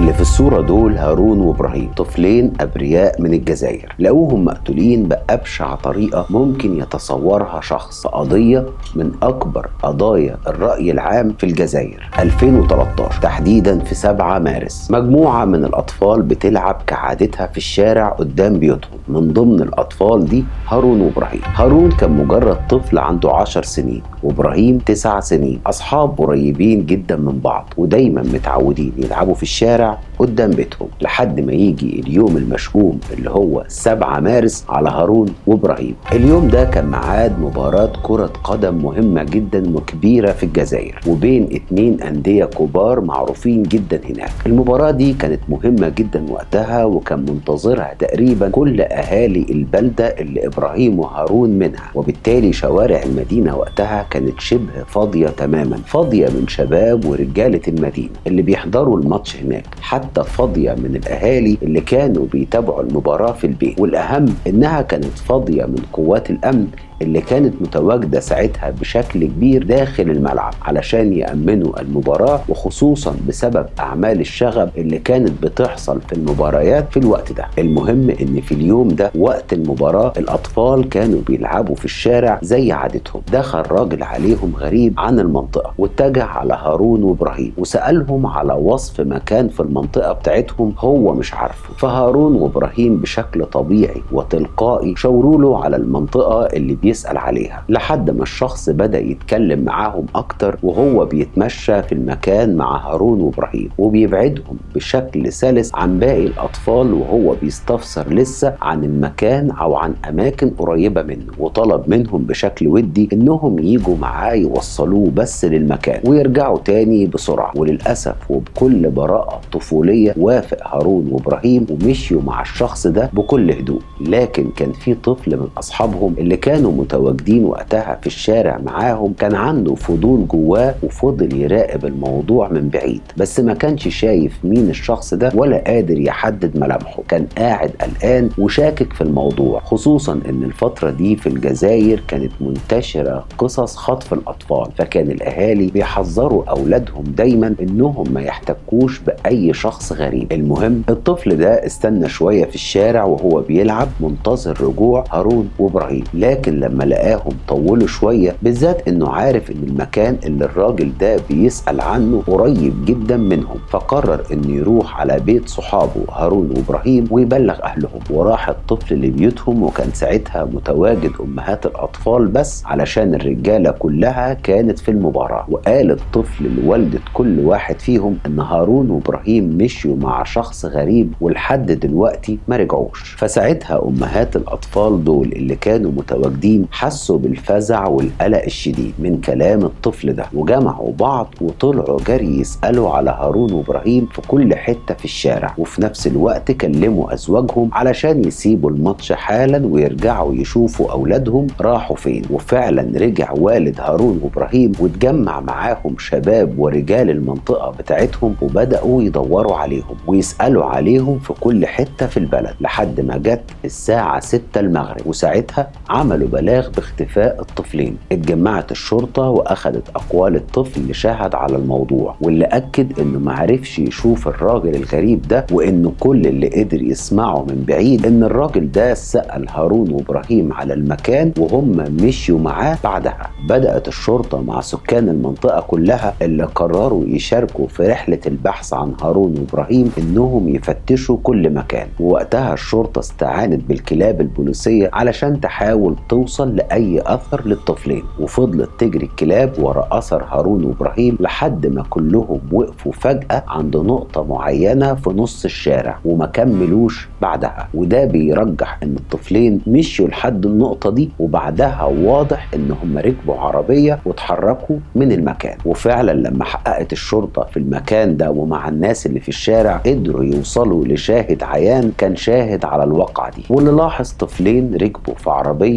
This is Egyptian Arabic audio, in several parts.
اللي في الصورة دول هارون وإبراهيم طفلين أبرياء من الجزائر لقوهم مقتولين بأبشع طريقة ممكن يتصورها شخص في قضية من أكبر قضايا الرأي العام في الجزائر 2013 تحديدا في 7 مارس مجموعة من الأطفال بتلعب كعادتها في الشارع قدام بيوتهم من ضمن الأطفال دي هارون وإبراهيم هارون كان مجرد طفل عنده 10 سنين وإبراهيم 9 سنين أصحاب قريبين جدا من بعض ودايما متعودين يلعبوا في الشارع قدام بيتهم لحد ما يجي اليوم المشؤوم اللي هو 7 مارس على هارون وابراهيم اليوم ده كان ميعاد مباراة كرة قدم مهمة جدا وكبيرة في الجزائر وبين اتنين أندية كبار معروفين جدا هناك المباراة دي كانت مهمة جدا وقتها وكان منتظرها تقريبا كل أهالي البلدة اللي إبراهيم وهارون منها وبالتالي شوارع المدينة وقتها كانت شبه فاضية تماما فاضية من شباب ورجالة المدينة اللي بيحضروا الماتش هناك حتى فاضية من الأهالي اللي كانوا بيتابعوا المباراة في البيت والأهم إنها كانت فاضية من قوات الأمن اللي كانت متواجده ساعتها بشكل كبير داخل الملعب علشان يامنوا المباراه وخصوصا بسبب اعمال الشغب اللي كانت بتحصل في المباريات في الوقت ده المهم ان في اليوم ده وقت المباراه الاطفال كانوا بيلعبوا في الشارع زي عادتهم دخل راجل عليهم غريب عن المنطقه واتجه على هارون وابراهيم وسالهم على وصف مكان في المنطقه بتاعتهم هو مش عارفه فهارون وابراهيم بشكل طبيعي وتلقائي شاوروا له على المنطقه اللي بيسأل عليها لحد ما الشخص بدأ يتكلم معاهم أكتر وهو بيتمشى في المكان مع هارون وإبراهيم وبيبعدهم بشكل سلس عن باقي الأطفال وهو بيستفسر لسه عن المكان أو عن أماكن قريبة منه وطلب منهم بشكل ودي إنهم يجوا معاه يوصلوه بس للمكان ويرجعوا تاني بسرعة وللأسف وبكل براءة طفولية وافق هارون وإبراهيم ومشيوا مع الشخص ده بكل هدوء لكن كان في طفل من أصحابهم اللي كانوا متواجدين وقتها في الشارع معاهم كان عنده فضول جواه وفضل يراقب الموضوع من بعيد بس ما كانش شايف مين الشخص ده ولا قادر يحدد ملامحه كان قاعد قلقان وشاكك في الموضوع خصوصا ان الفترة دي في الجزائر كانت منتشرة قصص خطف الاطفال فكان الاهالي بيحذروا اولادهم دايما انهم ما يحتكوش باي شخص غريب المهم الطفل ده استنى شوية في الشارع وهو بيلعب منتظر رجوع هارون وابراهيم لكن لما لقاهم طولوا شويه بالذات انه عارف ان المكان اللي الراجل ده بيسال عنه قريب جدا منهم فقرر انه يروح على بيت صحابه هارون وابراهيم ويبلغ اهلهم وراح الطفل لبيوتهم وكان ساعتها متواجد امهات الاطفال بس علشان الرجاله كلها كانت في المباراه وقال الطفل لوالده كل واحد فيهم ان هارون وابراهيم مشيوا مع شخص غريب ولحد دلوقتي ما رجعوش فساعتها امهات الاطفال دول اللي كانوا متواجدين حسوا بالفزع والقلق الشديد من كلام الطفل ده وجمعوا بعض وطلعوا جري يسألوا على هارون وإبراهيم في كل حتة في الشارع وفي نفس الوقت كلموا أزواجهم علشان يسيبوا الماتش حالا ويرجعوا يشوفوا أولادهم راحوا فين وفعلا رجع والد هارون وإبراهيم واتجمع معاهم شباب ورجال المنطقة بتاعتهم وبدأوا يدوروا عليهم ويسألوا عليهم في كل حتة في البلد لحد ما جت الساعة 6 المغرب وساعتها عملوا بلاغ باختفاء الطفلين اتجمعت الشرطة وأخذت أقوال الطفل اللي شاهد على الموضوع واللي أكد إنه معرفش يشوف الراجل الغريب ده وإنه كل اللي قدر يسمعه من بعيد إن الراجل ده سأل هارون وإبراهيم على المكان وهم مشيوا معاه بعدها بدأت الشرطة مع سكان المنطقة كلها اللي قرروا يشاركوا في رحلة البحث عن هارون وإبراهيم إنهم يفتشوا كل مكان ووقتها الشرطة استعانت بالكلاب البوليسية علشان تحاول توصل لأي أثر للطفلين وفضلت تجري الكلاب ورا أثر هارون وإبراهيم لحد ما كلهم وقفوا فجأة عند نقطة معينة في نص الشارع وما كملوش بعدها وده بيرجح إن الطفلين مشيوا لحد النقطة دي وبعدها واضح إن هم ركبوا عربية واتحركوا من المكان وفعلا لما حققت الشرطة في المكان ده ومع الناس اللي في الشارع قدروا يوصلوا لشاهد عيان كان شاهد على الواقعة دي واللي لاحظ طفلين ركبوا في عربية من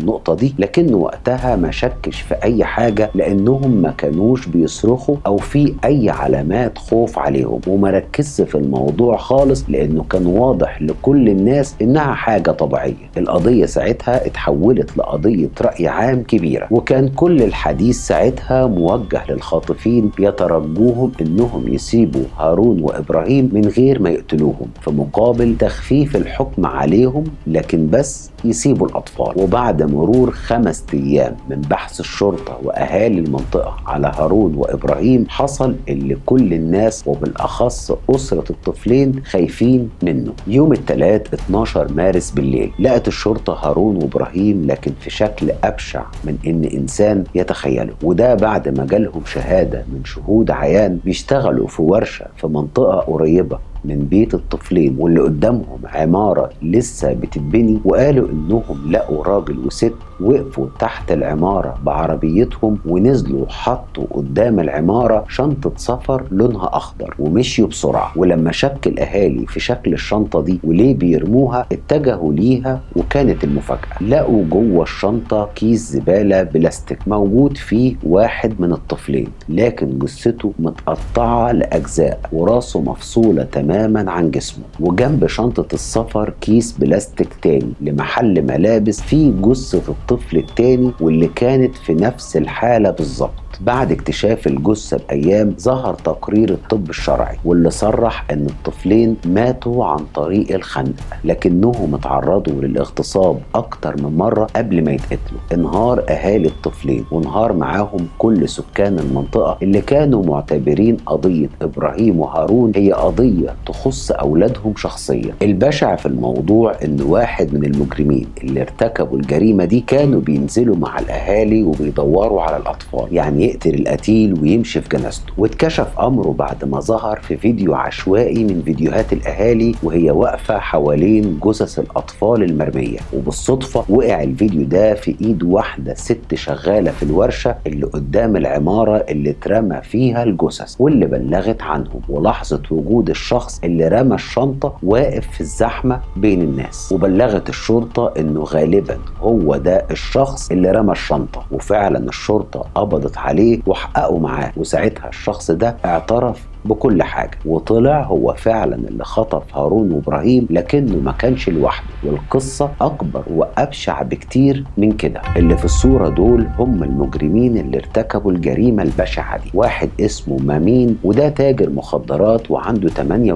النقطة دي لكنه وقتها ما شكش في أي حاجة لأنهم ما كانوش بيصرخوا أو في أي علامات خوف عليهم وما ركزش في الموضوع خالص لأنه كان واضح لكل الناس إنها حاجة طبيعية القضية ساعتها اتحولت لقضية رأي عام كبيرة وكان كل الحديث ساعتها موجه للخاطفين يترجوهم إنهم يسيبوا هارون وإبراهيم من غير ما يقتلوهم في مقابل تخفيف الحكم عليهم لكن بس يسيبوا الأطفال وبعد مرور خمس أيام من بحث الشرطة وأهالي المنطقة على هارون وإبراهيم حصل اللي كل الناس وبالأخص أسرة الطفلين خايفين منه يوم الثلاث 12 مارس بالليل لقت الشرطة هارون وإبراهيم لكن في شكل أبشع من إن إنسان يتخيله وده بعد ما جالهم شهادة من شهود عيان بيشتغلوا في ورشة في منطقة قريبة من بيت الطفلين واللي قدامهم عمارة لسه بتتبني وقالوا انهم لقوا راجل وست وقفوا تحت العمارة بعربيتهم ونزلوا حطوا قدام العمارة شنطة سفر لونها أخضر ومشيوا بسرعة ولما شك الأهالي في شكل الشنطة دي وليه بيرموها اتجهوا ليها وكانت المفاجأة لقوا جوه الشنطة كيس زبالة بلاستيك موجود فيه واحد من الطفلين لكن جثته متقطعة لأجزاء وراسه مفصولة تماما عن جسمه وجنب شنطة السفر كيس بلاستيك تاني لمحل ملابس فيه جثة الطفل التاني واللي كانت في نفس الحالة بالظبط بعد اكتشاف الجثة بأيام ظهر تقرير الطب الشرعي واللي صرح أن الطفلين ماتوا عن طريق الخنق لكنهم اتعرضوا للاغتصاب أكتر من مرة قبل ما يتقتلوا انهار أهالي الطفلين وانهار معاهم كل سكان المنطقة اللي كانوا معتبرين قضية إبراهيم وهارون هي قضية تخص أولادهم شخصيا البشع في الموضوع أن واحد من المجرمين اللي ارتكبوا الجريمة دي كانوا بينزلوا مع الأهالي وبيدوروا على الأطفال يعني يقتل القتيل ويمشي في جنازته واتكشف امره بعد ما ظهر في فيديو عشوائي من فيديوهات الاهالي وهي واقفه حوالين جثث الاطفال المرميه وبالصدفه وقع الفيديو ده في ايد واحده ست شغاله في الورشه اللي قدام العماره اللي اترمى فيها الجثث واللي بلغت عنهم ولحظه وجود الشخص اللي رمى الشنطه واقف في الزحمه بين الناس وبلغت الشرطه انه غالبا هو ده الشخص اللي رمى الشنطه وفعلا الشرطه قبضت عليه عليه وحققوا معاه وساعتها الشخص ده اعترف بكل حاجة وطلع هو فعلا اللي خطف هارون وابراهيم لكنه ما كانش لوحده والقصة أكبر وأبشع بكتير من كده اللي في الصورة دول هم المجرمين اللي ارتكبوا الجريمة البشعة دي واحد اسمه مامين وده تاجر مخدرات وعنده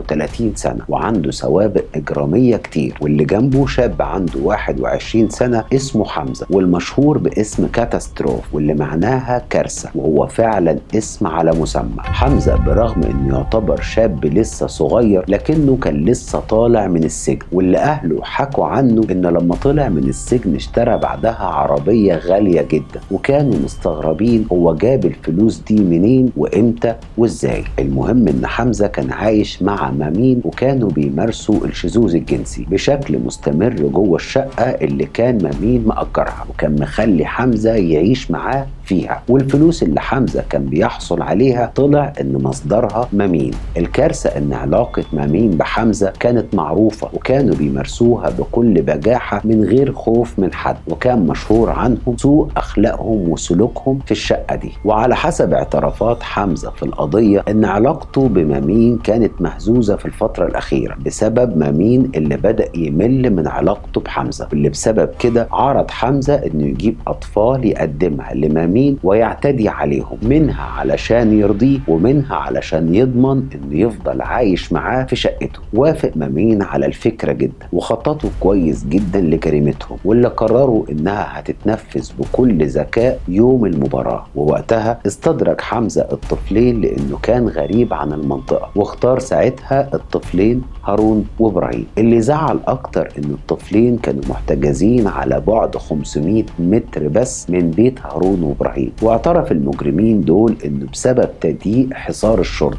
38 سنة وعنده سوابق إجرامية كتير واللي جنبه شاب عنده 21 سنة اسمه حمزة والمشهور باسم كاتاستروف واللي معناها كارثة وهو فعلا اسم على مسمى حمزة برغم انه يعتبر شاب لسه صغير لكنه كان لسه طالع من السجن واللي اهله حكوا عنه ان لما طلع من السجن اشترى بعدها عربية غالية جدا وكانوا مستغربين هو جاب الفلوس دي منين وامتى وازاي المهم ان حمزة كان عايش مع مامين وكانوا بيمارسوا الشذوذ الجنسي بشكل مستمر جوه الشقة اللي كان مامين مأجرها وكان مخلي حمزة يعيش معاه فيها والفلوس اللي حمزة كان بيحصل عليها طلع ان مصدرها مامين الكارثة ان علاقة مامين بحمزة كانت معروفة وكانوا بيمارسوها بكل بجاحة من غير خوف من حد وكان مشهور عنهم سوء اخلاقهم وسلوكهم في الشقة دي وعلى حسب اعترافات حمزة في القضية ان علاقته بمامين كانت مهزوزة في الفترة الاخيرة بسبب مامين اللي بدأ يمل من علاقته بحمزة واللي بسبب كده عرض حمزة انه يجيب اطفال يقدمها لمامين مين ويعتدي عليهم منها علشان يرضيه ومنها علشان يضمن انه يفضل عايش معاه في شقته وافق مامين على الفكره جدا وخططوا كويس جدا لجريمتهم واللي قرروا انها هتتنفذ بكل ذكاء يوم المباراه ووقتها استدرك حمزه الطفلين لانه كان غريب عن المنطقه واختار ساعتها الطفلين هارون وابراهيم اللي زعل اكتر ان الطفلين كانوا محتجزين على بعد 500 متر بس من بيت هارون وابراهيم واعترف المجرمين دول انه بسبب تضييق حصار الشرطه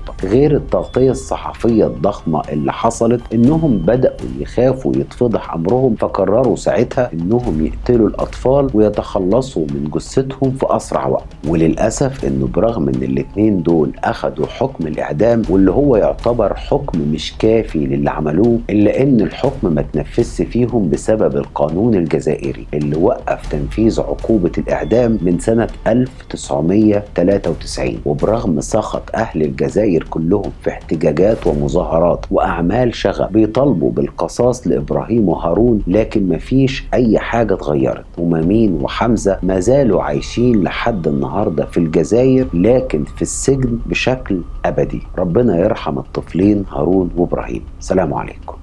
السلطة غير التغطية الصحفية الضخمة اللي حصلت انهم بدأوا يخافوا يتفضح امرهم فقرروا ساعتها انهم يقتلوا الاطفال ويتخلصوا من جثتهم في اسرع وقت وللاسف انه برغم ان الاتنين دول اخدوا حكم الاعدام واللي هو يعتبر حكم مش كافي للي عملوه الا ان الحكم ما تنفذش فيهم بسبب القانون الجزائري اللي وقف تنفيذ عقوبة الاعدام من سنة 1993 وبرغم سخط اهل الجزائر كلهم في احتجاجات ومظاهرات واعمال شغب بيطالبوا بالقصاص لابراهيم وهارون لكن مفيش اي حاجة اتغيرت ومامين وحمزة ما زالوا عايشين لحد النهاردة في الجزائر لكن في السجن بشكل ابدي ربنا يرحم الطفلين هارون وابراهيم سلام عليكم